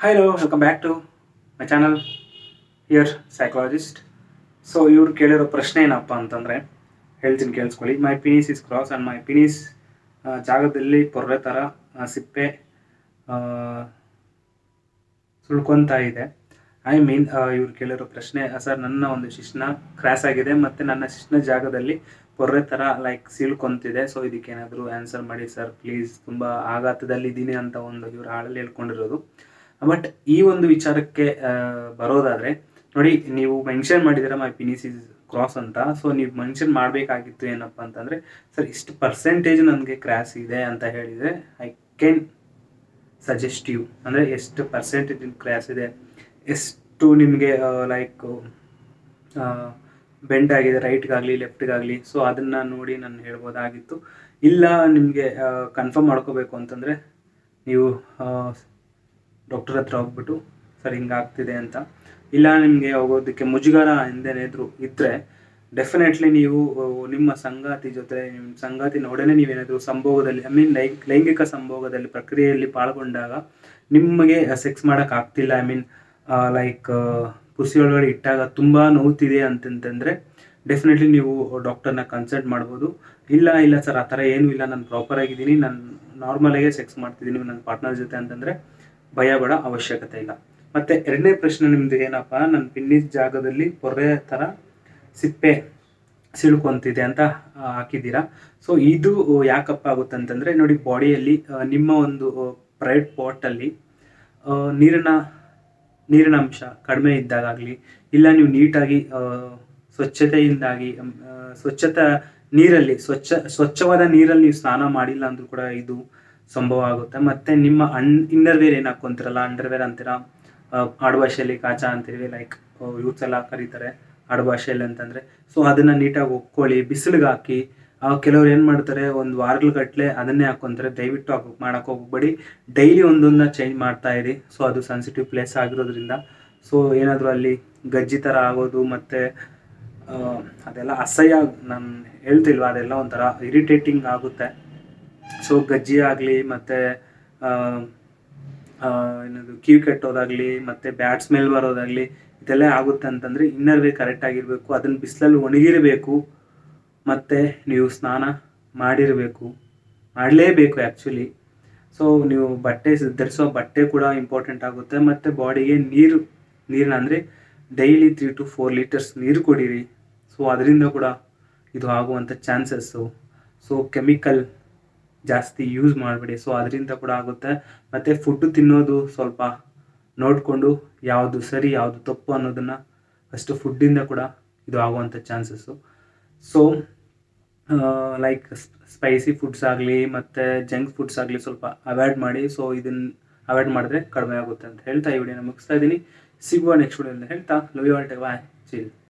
hello welcome back to my channel here psychologist so ಇವ್ರು ಕೇಳಿರೋ ಪ್ರಶ್ನೆ ಏನಪ್ಪ ಅಂತಂದರೆ ಹೇಳ್ತೀನಿ ಕೇಳಿಸ್ಕೊಳ್ಳಿ my penis is cross and my penis ಜಾಗದಲ್ಲಿ ಪೊರ್ರೆ ಥರ ಆ, ಸಿಪ್ಪೆ ಆ, ಸುಳ್ಕೊತಾ ಇದೆ ಐ ಮೀನ್ ಇವ್ರು ಕೇಳಿರೋ ಪ್ರಶ್ನೆ ಸರ್ ನನ್ನ ಒಂದು ಶಿಶ್ನ ಕ್ರ್ಯಾಸ್ ಆಗಿದೆ ಮತ್ತು ನನ್ನ ಶಿಶ್ನ ಜಾಗದಲ್ಲಿ ಪೊರ್ರೆ ಥರ ಲೈಕ್ ಸೀಳ್ಕೊಂತಿದೆ ಸೊ ಇದಕ್ಕೇನಾದರೂ ಆನ್ಸರ್ ಮಾಡಿ ಸರ್ ಪ್ಲೀಸ್ ತುಂಬ ಆಘಾತದಲ್ಲಿ ಇದ್ದೀನಿ ಅಂತ ಒಂದು ಇವ್ರು ಹಾಳಲ್ಲಿ ಹೇಳ್ಕೊಂಡಿರೋದು ಬಟ್ ಈ ಒಂದು ವಿಚಾರಕ್ಕೆ ಆ, ಬರೋದಾದರೆ ನೋಡಿ ನೀವು ಮೆನ್ಷನ್ ಮಾಡಿದ್ದೀರ ಮೈ ಪಿನಿಸ್ ಇಸ್ ಕ್ರಾಸ್ ಅಂತ ಸೊ ನೀವು ಮೆನ್ಷನ್ ಮಾಡಬೇಕಾಗಿತ್ತು ಏನಪ್ಪ ಅಂತಂದರೆ ಸರ್ ಇಷ್ಟು ಪರ್ಸೆಂಟೇಜ್ ನನಗೆ ಕ್ರ್ಯಾಸ್ ಇದೆ ಅಂತ ಹೇಳಿದರೆ ಐ ಕ್ಯಾನ್ ಸಜೆಸ್ಟ್ ಯು ಅಂದರೆ ಎಷ್ಟು ಪರ್ಸೆಂಟೇಜ್ ಕ್ರ್ಯಾಸ್ ಇದೆ ಎಷ್ಟು ನಿಮಗೆ ಲೈಕ್ ಬೆಂಡ್ ಆಗಿದೆ ರೈಟ್ಗಾಗಲಿ ಲೆಫ್ಟ್ಗಾಗಲಿ ಸೊ ಅದನ್ನು ನೋಡಿ ನಾನು ಹೇಳ್ಬೋದಾಗಿತ್ತು ಇಲ್ಲ ನಿಮಗೆ ಕನ್ಫರ್ಮ್ ಮಾಡ್ಕೋಬೇಕು ಅಂತಂದರೆ ನೀವು ಡಾಕ್ಟರ್ ಹತ್ರ ಹೋಗ್ಬಿಟ್ಟು ಸರ್ ಹಿಂಗಾಗ್ತಿದೆ ಅಂತ ಇಲ್ಲ ನಿಮಗೆ ಹೋಗೋದಕ್ಕೆ ಮುಜುಗರ ಹಿಂದೇನಾದ್ರು ಇದ್ದರೆ ಡೆಫಿನೆಟ್ಲಿ ನೀವು ಆ, ನಿಮ್ಮ ಸಂಗಾತಿ ಜೊತೆ ನಿಮ್ಮ ಸಂಗಾತಿ ನೋಡೇನೆ ನೀವೇನಾದರೂ ಸಂಭೋಗದಲ್ಲಿ ಐ ಮೀನ್ ಲೈಂಗ್ ಲೈಂಗಿಕ ಸಂಭೋಗದಲ್ಲಿ ಪ್ರಕ್ರಿಯೆಯಲ್ಲಿ ಪಾಲ್ಗೊಂಡಾಗ ನಿಮಗೆ ಸೆಕ್ಸ್ ಮಾಡೋಕೆ ಆಗ್ತಿಲ್ಲ ಐ ಮೀನ್ ಲೈಕ್ ಪುಸಿ ಒಳಗಡೆ ಇಟ್ಟಾಗ ತುಂಬ ನೋವ್ತಿದೆ ಅಂತಂತಂದರೆ ಡೆಫಿನೆಟ್ಲಿ ನೀವು ಡಾಕ್ಟರ್ನ ಕನ್ಸಲ್ಟ್ ಮಾಡ್ಬೋದು ಇಲ್ಲ ಇಲ್ಲ ಸರ್ ಆ ಥರ ಏನೂ ಇಲ್ಲ ನಾನು ಪ್ರಾಪರ್ ಆಗಿದ್ದೀನಿ ನಾನು ನಾರ್ಮಲಾಗೆ ಸೆಕ್ಸ್ ಮಾಡ್ತಿದ್ದೀನಿ ನನ್ನ ಪಾರ್ಟ್ನರ್ ಜೊತೆ ಅಂತಂದರೆ ಭಯ ಬೇಡ ಅವಶ್ಯಕತೆ ಇಲ್ಲ ಮತ್ತು ಎರಡನೇ ಪ್ರಶ್ನೆ ನಿಮ್ಮದು ಏನಪ್ಪ ನನ್ನ ಪಿನ್ನಿಸ್ ಜಾಗದಲ್ಲಿ ಪೊರ್ರೆ ಥರ ಸಿಪ್ಪೆ ಸಿಳ್ಕೊಂತಿದೆ ಅಂತ ಆ, ಹಾಕಿದ್ದೀರಾ ಸೊ ಇದು ಯಾಕಪ್ಪ ಆಗುತ್ತೆ ಅಂತಂದರೆ ನೋಡಿ ಬಾಡಿಯಲ್ಲಿ ನಿಮ್ಮ ಒಂದು ಪ್ರೈವೇಟ್ ಪಾಟಲ್ಲಿ ನೀರಿನ ನೀರಿನ ಅಂಶ ಕಡಿಮೆ ಇದ್ದಾಗಲಿ ಇಲ್ಲ ನೀವು ನೀಟಾಗಿ ಆ, ಸ್ವಚ್ಛತೆಯಿಂದಾಗಿ ಆ, ಸ್ವಚ್ಛತಾ ನೀರಲ್ಲಿ ಸ್ವಚ್ಛ ಸ್ವಚ್ಛವಾದ ನೀರಲ್ಲಿ ನೀವು ಸ್ನಾನ ಮಾಡಿಲ್ಲ ಅಂದ್ರೂ ಕೂಡ ಇದು ಸಂಭವ ಆಗುತ್ತೆ ಮತ್ತೆ ನಿಮ್ಮ ಅನ್ ಇನ್ನರ್ ವೇರ್ ಏನು ಹಾಕೊಂತಿರಲ್ಲ ಅಂಡರ್ ವೇರ್ ಅಂತೀರಾ ಆ, ಆಡುಭಾಷೆಯಲ್ಲಿ ಕಾಚಾ ಅಂತೀವಿ ಲೈಕ್ ಯೂತ್ಸ್ ಎಲ್ಲ ಕರೀತಾರೆ ಆಡುಭಾಷೆಯಲ್ಲಿ ಅಂತಂದ್ರೆ ಸೊ ಅದನ್ನ ನೀಟಾಗಿ ಒಕ್ಕೊಳ್ಳಿ ಬಿಸಿಲಿಗೆ ಹಾಕಿ ಆ, ಕೆಲವ್ರು ಏನು ಮಾಡ್ತಾರೆ ಒಂದು ವಾರಗಳ ಗಟ್ಟಲೆ ಅದನ್ನೇ ಹಾಕೊಂತಾರೆ ದಯವಿಟ್ಟು ಹಾಕೋ ಮಾಡಕ್ಕೆ ಹೋಗ್ಬೇಡಿ ಡೈಲಿ ಒಂದೊಂದನ್ನ ಚೇಂಜ್ ಮಾಡ್ತಾ ಇರಿ ಸೊ ಅದು ಸೆನ್ಸಿಟಿವ್ ಪ್ಲೇಸ್ ಆಗಿರೋದ್ರಿಂದ ಸೊ ಏನಾದರೂ ಅಲ್ಲಿ ಗಜ್ಜಿ ಥರ ಆಗೋದು ಮತ್ತು ಅದೆಲ್ಲ ಅಸಹ್ಯ ನಾನು ಹೇಳ್ತಿಲ್ವ ಅದೆಲ್ಲ ಒಂಥರ ಇರಿಟೇಟಿಂಗ್ ಆಗುತ್ತೆ ಸೊ ಗಜ್ಜಿ ಆಗಲಿ ಮತ್ತು ಏನದು ಕಿವಿ ಕೆಟ್ಟೋದಾಗಲಿ ಮತ್ತು ಬ್ಯಾಡ್ ಸ್ಮೆಲ್ ಬರೋದಾಗಲಿ ಇದೆಲ್ಲ ಆಗುತ್ತೆ ಅಂತಂದರೆ ಇನ್ನರ್ ವೇ ಕರೆಕ್ಟ್ ಆಗಿರಬೇಕು ಅದನ್ನು ಬಿಸಿಲಲ್ಲಿ ಒಣಗಿರಬೇಕು ಮತ್ತು ನೀವು ಸ್ನಾನ ಮಾಡಿರಬೇಕು ಮಾಡಲೇಬೇಕು ಆ್ಯಕ್ಚುಲಿ ಸೊ ನೀವು ಬಟ್ಟೆ ಸ- ಧರಿಸೋ ಬಟ್ಟೆ ಕೂಡ ಇಂಪಾರ್ಟೆಂಟ್ ಆಗುತ್ತೆ ಮತ್ತು ಬಾಡಿಗೆ ನೀರು ನೀರನ್ನ ಅಂದರೆ daily three two four litres ನೀರು ಕುಡೀರಿ ಸೊ ಅದರಿಂದ ಕೂಡ ಇದು ಆಗುವಂಥ ಚಾನ್ಸಸ್ಸು ಸೊ ಕೆಮಿಕಲ್ ಜಾಸ್ತಿ ಯೂಸ್ ಮಾಡಬೇಡಿ ಸೊ ಅದರಿಂದ ಕೂಡ ಆಗುತ್ತೆ ಮತ್ತು ಫುಡ್ ತಿನ್ನೋದು ಸ್ವಲ್ಪ ನೋಡಿಕೊಂಡು ಯಾವುದು ಸರಿ ಯಾವುದು ತಪ್ಪು ಅನ್ನೋದನ್ನು ಫಸ್ಟು ಫುಡ್ಡಿಂದ ಕೂಡ ಇದು ಆಗುವಂಥ chances so like spicy foods ಆಗಲಿ ಮತ್ತು ಜಂಕ್ ಫುಡ್ಸ್ ಆಗಲಿ ಸ್ವಲ್ಪ ಅವಾಯ್ಡ್ ಮಾಡಿ ಸೊ ಇದನ್ನು ಅವಾಯ್ಡ್ ಮಾಡಿದ್ರೆ ಕಡಿಮೆ ಆಗುತ್ತೆ ಅಂತ ಹೇಳ್ತಾ ಈ ವಿಡಿಯೋನ ಮುಗಿಸ್ತಾ ಇದ್ದೀನಿ ಸಿಗುವ ನೆಕ್ಸ್ಟ್ ವಿಡಿಯೋದಲ್ಲಿ ಹೇಳ್ತಾ ಲವ್ ಯು ಆಲ್ ಟೆ ಬಾಯ್ ಚಿಲ್